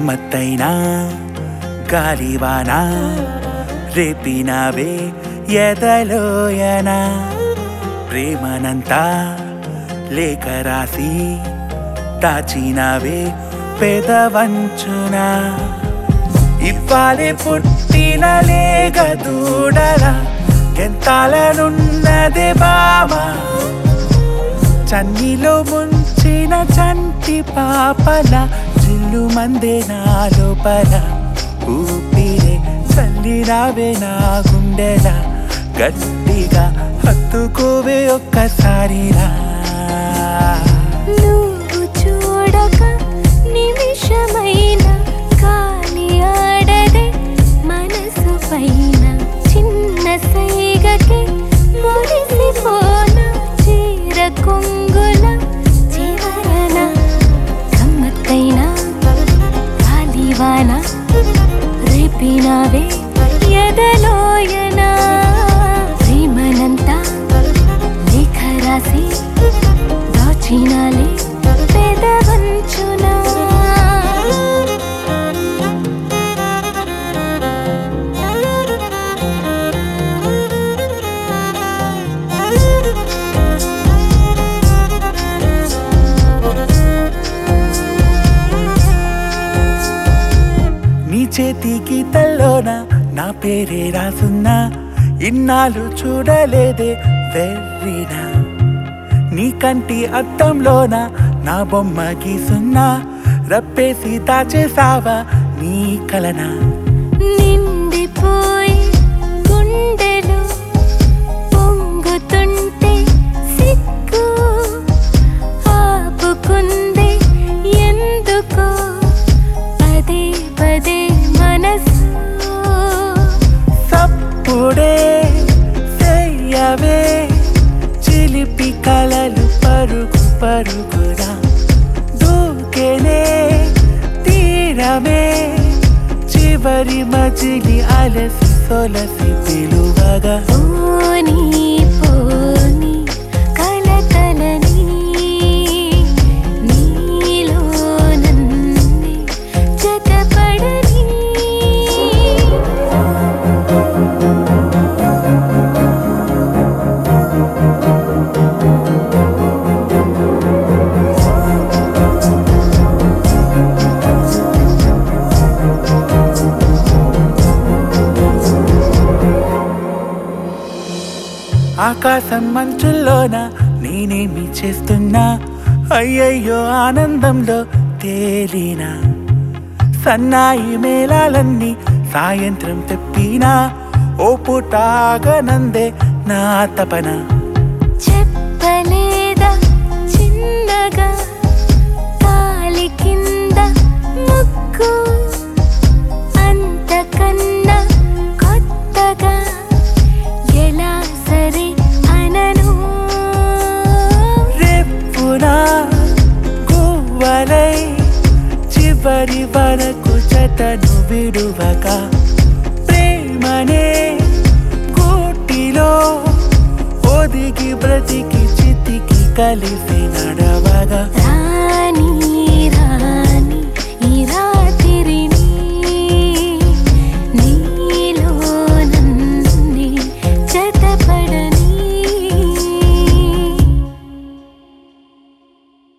గమ్మత్తైనా గాలివానా రేపినవే ఎదలోయనా ప్రేమనంతా లేఖ రాసి దాచినవే పెదవంచునా ఇవ్వాలే పుట్టిన లేగ దూడల ఎంతాలనున్నదే బామా చన్నిలో ముంచిన చంటి పాపల చిల్లు మందే నా లోపల ఊపిరే చల్లిరావే నా గుండెల గట్టిగా హత్తుకోవే ఒక్కసారిరా నువ్వు చూడక నిమిషమైన గాలి ఆడదే మనసు పైన చిన్న సైగకి మురిసిపోన చీర కొంగుల చివరన గమ్మత్తైన గాలివాన రేపినవే ఎదలోయనా ప్రేమనంతా లేఖ రాసి దాచినాలే పెదవంచునా నీ చేతి గీతల్లోన నా పేరే రాసున్నా ఇన్నాళ్ళు చూడలేదే వెర్రినా నీ కంటి అద్దంలోన నా బొమ్మ గీసున్నా రప్పేసి దాచేసావా నీ కలనా నిండిపోయి గుండెలు పొంగుతుంటే సిగ్గు ఆపుకుంది ఎందుకో పదే పదే మనసు సప్పుడే చెయ్యవే చిలిపి కలలు పరుగు పరుగురా దూకెనే తీరమే చివరి మజిలి అలసి సొలసి పిలువగా పోనీ పోనీ కలకలని నీలో నన్ను జతపడని ఆకాశం మంచుల్లోన నేనేమి చేస్తున్నా అయ్యయ్యో ఆనందంలో తేలినా సన్నాయి మేళాలన్నీ సాయంత్రం తెప్పినా ఓ పూట ఆగనందే నా తపన చెప్పలేదా చిన్నగా కాలి కింద ముక్కు అంతకన్నా కొత్తగా ఎలా సరే అనను రేపునా గువ్వలై చివరి వరకు చెతను విడువగా ప్రేమనే కూటిలో ఒదిగి బ్రతికి చితికి కలిసి నడవగా రాణి